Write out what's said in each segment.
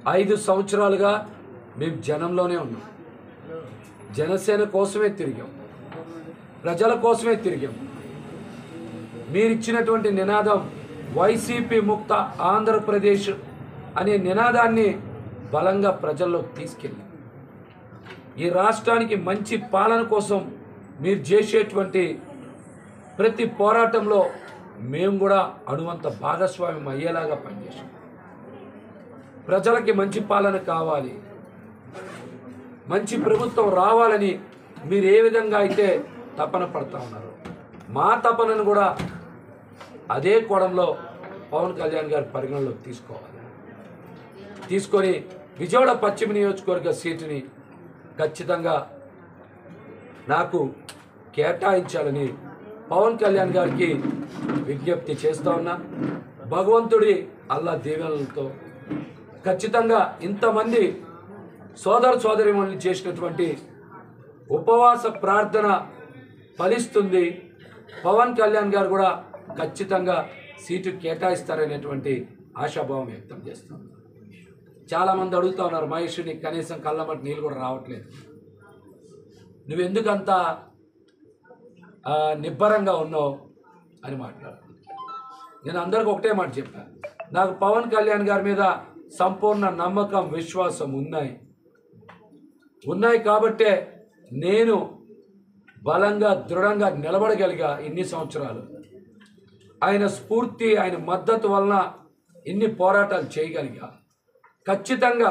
ఐదు సంవత్సరాలుగా మేము జనంలోనే ఉన్నాం జనసేన కోసమే తిరిగాం ప్రజల కోసమే తిరిగాం మీరిచ్చినటువంటి నినాదం వైసీపీ ముక్త ఆంధ్రప్రదేశ్ అనే నినాదాన్ని బలంగా ప్రజల్లోకి తీసుకెళ్ళాం ఈ రాష్ట్రానికి మంచి పాలన కోసం మీరు చేసేటువంటి ప్రతి పోరాటంలో మేము కూడా అణువంత భాగస్వామ్యం అయ్యేలాగా పనిచేసాం ప్రజలకి మంచి పాలన కావాలి మంచి ప్రభుత్వం రావాలని మీరు ఏ విధంగా అయితే తపన పడతా ఉన్నారు మా తపనను కూడా అదే కోణంలో పవన్ కళ్యాణ్ గారి పరిగణలోకి తీసుకోవాలి తీసుకొని విజయవాడ పశ్చిమ నియోజకవర్గ సీటుని ఖచ్చితంగా నాకు కేటాయించాలని పవన్ కళ్యాణ్ గారికి విజ్ఞప్తి చేస్తా ఉన్నా భగవంతుడి అల్లా దీవెనలతో ఖచ్చితంగా ఇంతమంది సోదర సోదరిమణులు చేసినటువంటి ఉపవాస ప్రార్థన ఫలిస్తుంది పవన్ కళ్యాణ్ గారు కూడా ఖచ్చితంగా సీటు కేటాయిస్తారనేటువంటి ఆశాభావం వ్యక్తం చేస్తాం చాలామంది అడుగుతా ఉన్నారు మహేష్ నీకు కనీసం కళ్ళమటి నీళ్ళు కూడా రావట్లేదు నువ్వెందుకంత ఆ, నిబ్బరంగా ఉన్నావు అని మాట్లాడుతున్నాను నేను అందరికి ఒకటే మాట చెప్పాను నాకు పవన్ కళ్యాణ్ గారి మీద సంపూర్ణ నమ్మకం విశ్వాసం ఉన్నాయి ఉన్నాయి కాబట్టే నేను బలంగా దృఢంగా నిలబడగలిగా ఇన్ని సంవత్సరాలు ఆయన స్ఫూర్తి ఆయన మద్దతు వలన ఇన్ని పోరాటాలు చేయగలిగా ఖచ్చితంగా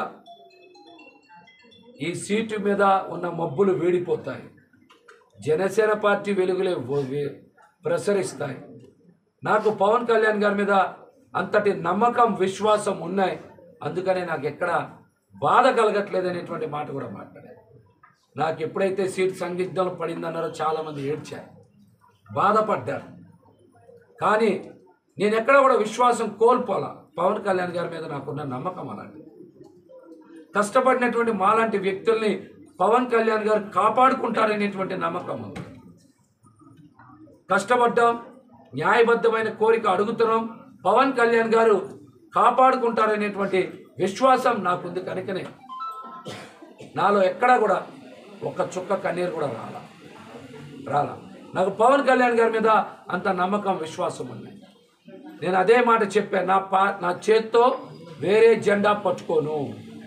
ఈ సీటు మీద ఉన్న మబ్బులు వేడిపోతాయి జనసేన పార్టీ వెలుగులే వ- వే- ప్రసరిస్తాయి నాకు పవన్ కళ్యాణ్ గారి మీద అంతటి నమ్మకం విశ్వాసం ఉన్నాయి అందుకనే నాకు ఎక్కడ బాధ కలగట్లేదు అనేటువంటి మాట కూడా మాట్లాడారు నాకు ఎప్పుడైతే సీట్ సందిగ్ధం పడిందన్నారో చాలామంది ఏడ్చారు బాధపడ్డారు కానీ నేను ఎక్కడ కూడా విశ్వాసం కోల్పోలా పవన్ కళ్యాణ్ గారి మీద నాకున్న నమ్మకం అలాంటిది కష్టపడినటువంటి మాలాంటి వ్యక్తుల్ని పవన్ కళ్యాణ్ గారు కాపాడుకుంటారనేటువంటి నమ్మకం ఉంది కష్టపడ్డాం న్యాయబద్ధమైన కోరిక అడుగుతున్నాం పవన్ కళ్యాణ్ గారు కాపాడుకుంటారనేటువంటి విశ్వాసం నాకుంది కనుకనే నాలో ఎక్కడా కూడా ఒక్క చుక్క కన్నీరు కూడా రాలా రాలా నాకు పవన్ కళ్యాణ్ గారి మీద అంత నమ్మకం విశ్వాసం ఉంది నేను అదే మాట చెప్పాను నా పా నా చేత్తో వేరే జెండా పట్టుకోను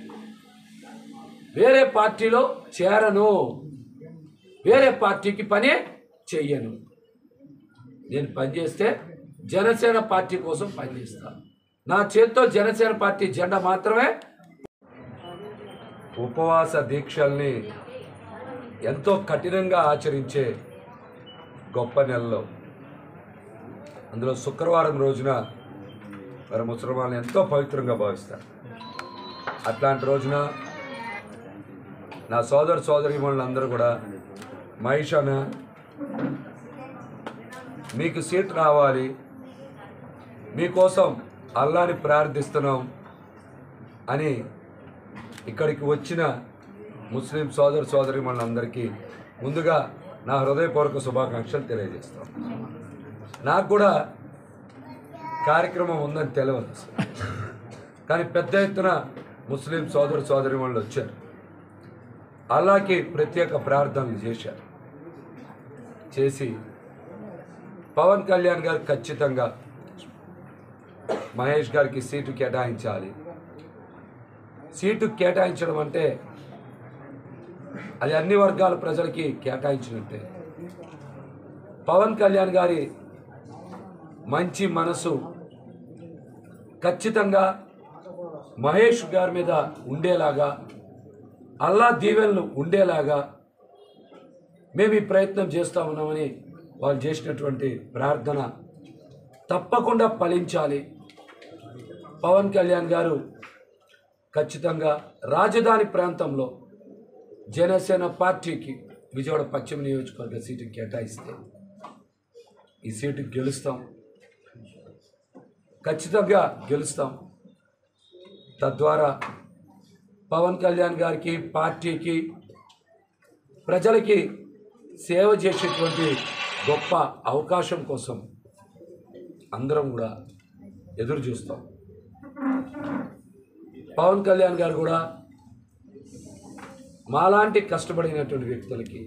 వేరే పార్టీలో చేరను వేరే పార్టీకి పనే చెయ్యను నేను పనిచేస్తే జనసేన పార్టీ కోసం పనిచేస్తాను నా చేత్తో జనసేన పార్టీ జెండా మాత్రమే ఉపవాస దీక్షల్ని ఎంతో కఠినంగా ఆచరించే గొప్ప నెలలో అందులో శుక్రవారం రోజున మరి ముసల్మాన్లు ఎంతో పవిత్రంగా భావిస్తారు అట్లాంటి రోజున నా సోదర సోదరి అందరూ కూడా మహేష్ అన్న మీకు సీట్ రావాలి మీకోసం అల్లాని ప్రార్థిస్తున్నాం అని ఇక్కడికి వచ్చిన ముస్లిం సోదర సోదరి అందరికీ ముందుగా నా హృదయపూర్వక శుభాకాంక్షలు తెలియజేస్తాం నాకు కూడా కార్యక్రమం ఉందని తెలియదు అసలు. కానీ పెద్ద ఎత్తున ముస్లిం సోదర సోదరి వచ్చారు అల్లాకి ప్రత్యేక ప్రార్థనలు చేశారు చేసి పవన్ కళ్యాణ్ గారు ఖచ్చితంగా మహేష్ గారికి సీటు కేటాయించాలి సీటు కేటాయించడం అంటే అది అన్ని వర్గాల ప్రజలకి కేటాయించినట్టే పవన్ కళ్యాణ్ గారి మంచి మనసు ఖచ్చితంగా మహేష్ గారి మీద ఉండేలాగా అల్లా దీవెనలు ఉండేలాగా మేము ఈ ప్రయత్నం చేస్తా ఉన్నామని వాళ్ళు చేసినటువంటి ప్రార్థన తప్పకుండా ఫలించాలి పవన్ కళ్యాణ్ గారు ఖచ్చితంగా రాజధాని ప్రాంతంలో జనసేన పార్టీకి విజయవాడ పశ్చిమ నియోజకవర్గ సీటు కేటాయిస్తే ఈ సీటు గెలుస్తాం ఖచ్చితంగా గెలుస్తాం తద్వారా పవన్ కళ్యాణ్ గారికి పార్టీకి ప్రజలకి సేవ చేసేటువంటి గొప్ప అవకాశం కోసం అందరం కూడా ఎదురు చూస్తాం పవన్ కళ్యాణ్ గారు కూడా మాలాంటి కష్టపడినటువంటి వ్యక్తులకి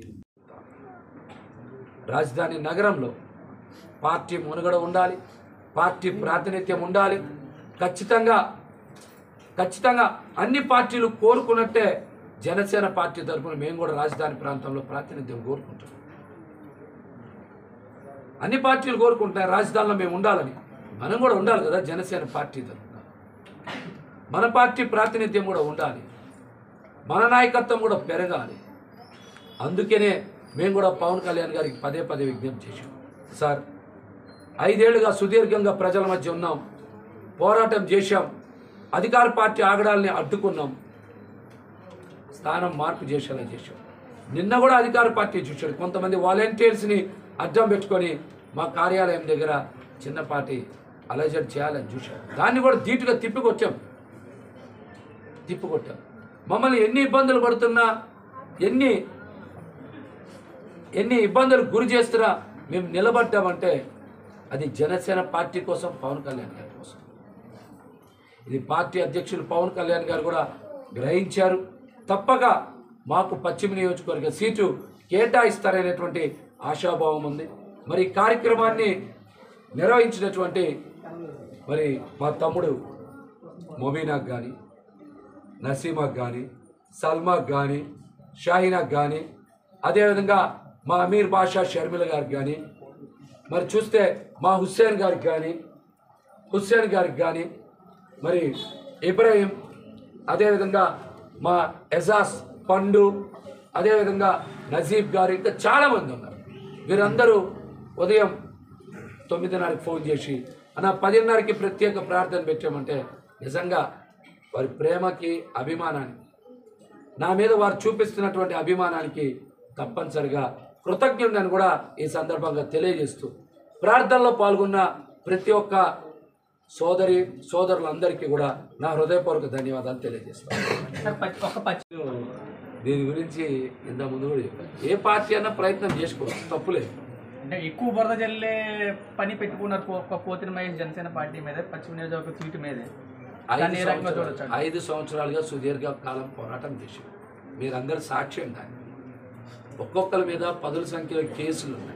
రాజధాని నగరంలో పార్టీ మునుగడ ఉండాలి పార్టీ ప్రాతినిధ్యం ఉండాలి ఖచ్చితంగా ఖచ్చితంగా అన్ని పార్టీలు కోరుకున్నట్టే జనసేన పార్టీ తరఫున మేము కూడా రాజధాని ప్రాంతంలో ప్రాతినిధ్యం కోరుకుంటాం అన్ని పార్టీలు కోరుకుంటున్నాయి రాజధానిలో మేము ఉండాలని మనం కూడా ఉండాలి కదా జనసేన పార్టీ తరఫున మన పార్టీ ప్రాతినిధ్యం కూడా ఉండాలి మన నాయకత్వం కూడా పెరగాలి అందుకనే మేము కూడా పవన్ కళ్యాణ్ గారికి పదే పదే విజ్ఞప్తి చేశాం సార్ ఐదేళ్లుగా సుదీర్ఘంగా ప్రజల మధ్య ఉన్నాం పోరాటం చేశాం అధికార పార్టీ ఆగడాల్ని అడ్డుకున్నాం స్థానం మార్పు చేసేలా చేశాం నిన్న కూడా అధికార పార్టీ చూశాడు కొంతమంది వాలంటీర్స్ని అడ్డం పెట్టుకొని మా కార్యాలయం దగ్గర చిన్నపాటి అలజడి చేయాలని చూశాడు దాన్ని కూడా ధీటుగా తిప్పికొచ్చాం తిప్పికొట్టాం మమ్మల్ని ఎన్ని ఇబ్బందులు పడుతున్నా ఎన్ని ఎన్ని ఇబ్బందులు గురి చేస్తున్నా మేము నిలబడ్డామంటే అది జనసేన పార్టీ కోసం పవన్ కళ్యాణ్ గారి కోసం ఇది పార్టీ అధ్యక్షులు పవన్ కళ్యాణ్ గారు కూడా గ్రహించారు తప్పక మాకు పశ్చిమ నియోజకవర్గ సీటు కేటాయిస్తారనేటువంటి ఆశాభావం ఉంది మరి ఈ కార్యక్రమాన్ని నిర్వహించినటువంటి మరి మా తమ్ముడు మొబీనాకు కానీ నసీమాకు కానీ సల్మాకు కానీ షాహీనాకు కానీ అదేవిధంగా మా అమీర్ బాషా షర్మిల గారికి కానీ మరి చూస్తే మా హుస్సేన్ గారికి కానీ హుస్సేన్ గారికి కానీ మరి ఇబ్రాహీం అదేవిధంగా మా ఎజాస్ పండు అదేవిధంగా నజీబ్ గారు ఇంకా చాలామంది ఉన్నారు వీరందరూ ఉదయం తొమ్మిదిన్నరకి ఫోన్ చేసి అన్న పదిన్నరకి ప్రత్యేక ప్రార్థన పెట్టామంటే నిజంగా వారి ప్రేమకి అభిమానానికి నా మీద వారు చూపిస్తున్నటువంటి అభిమానానికి తప్పనిసరిగా కృతజ్ఞుడని కూడా ఈ సందర్భంగా తెలియజేస్తూ ప్రార్థనలో పాల్గొన్న ప్రతి ఒక్క సోదరి సోదరులందరికీ కూడా నా హృదయపూర్వక ధన్యవాదాలు తెలియజేస్తాను సార్ పచ్చి- ఒక పచ్చి దీని గురించి ఇంత ముందు కూడా చెప్పాను ఏ పార్టీ అన్నా ప్రయత్నం చేసుకోవచ్చు తప్పులేదు అంటే ఎక్కువ బురద జల్లే పని పెట్టుకున్నారు పో- ఒక పోతిన మహేష్ జనసేన పార్టీ మీద పశ్చిమ నియోజకవర్గ సీటు మీదే ఐదు దాన్ని ఏ రకంగా సంవత్సరాలు చూడొచ్చు ఐదు సంవత్సరాలుగా సుదీర్ఘ కాలం పోరాటం చేశాం మీరందరూ సాక్ష్యం దాన్ని ఒక్కొక్కరి మీద పదుల సంఖ్యలో కేసులు ఉన్నాయి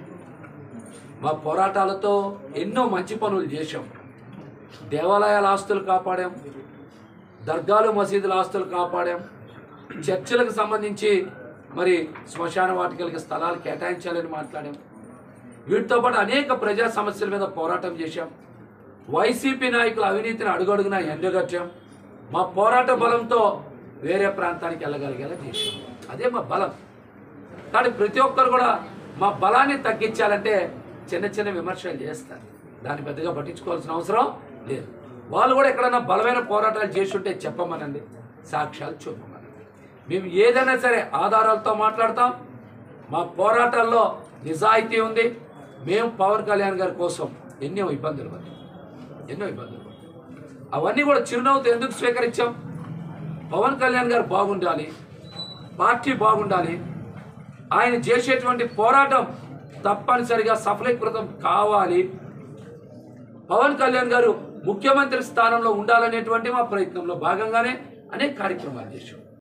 మా పోరాటాలతో ఎన్నో మంచి పనులు చేశాం దేవాలయాల ఆస్తులు కాపాడాం దర్గాలు మసీదుల ఆస్తులు కాపాడాం చర్చిలకు సంబంధించి మరి శ్మశాన వాటికలకి స్థలాలు కేటాయించాలని మాట్లాడాం వీటితో పాటు అనేక ప్రజా సమస్యల మీద పోరాటం చేశాం వైసీపీ నాయకుల అవినీతిని అడుగడుగునా ఎండగట్టాం మా పోరాట బలంతో వేరే ప్రాంతానికి వెళ్ళగలిగేలా చేశాం అదే మా బలం కానీ ప్రతి ఒక్కరు కూడా మా బలాన్ని తగ్గించాలంటే చిన్న చిన్న విమర్శలు చేస్తారు దాన్ని పెద్దగా పట్టించుకోవాల్సిన అవసరం లేదు వాళ్ళు కూడా ఎక్కడైనా బలమైన పోరాటాలు చేసి ఉంటే చెప్పమనండి సాక్ష్యాలు చూపమనండి మేము ఏదైనా సరే ఆధారాలతో మాట్లాడతాం మా పోరాటాల్లో నిజాయితీ ఉంది మేము పవన్ కళ్యాణ్ గారి కోసం ఎన్నో ఇబ్బందులు పడ్డాం ఎన్నో ఇబ్బందులు పడ్డాం అవన్నీ కూడా చిరునవ్వుతో ఎందుకు స్వీకరించాం పవన్ కళ్యాణ్ గారు బాగుండాలి పార్టీ బాగుండాలి ఆయన చేసేటువంటి పోరాటం తప్పనిసరిగా సఫలీకృతం కావాలి పవన్ కళ్యాణ్ గారు ముఖ్యమంత్రి స్థానంలో ఉండాలనేటువంటి మా ప్రయత్నంలో భాగంగానే అనేక కార్యక్రమాలు చేశాం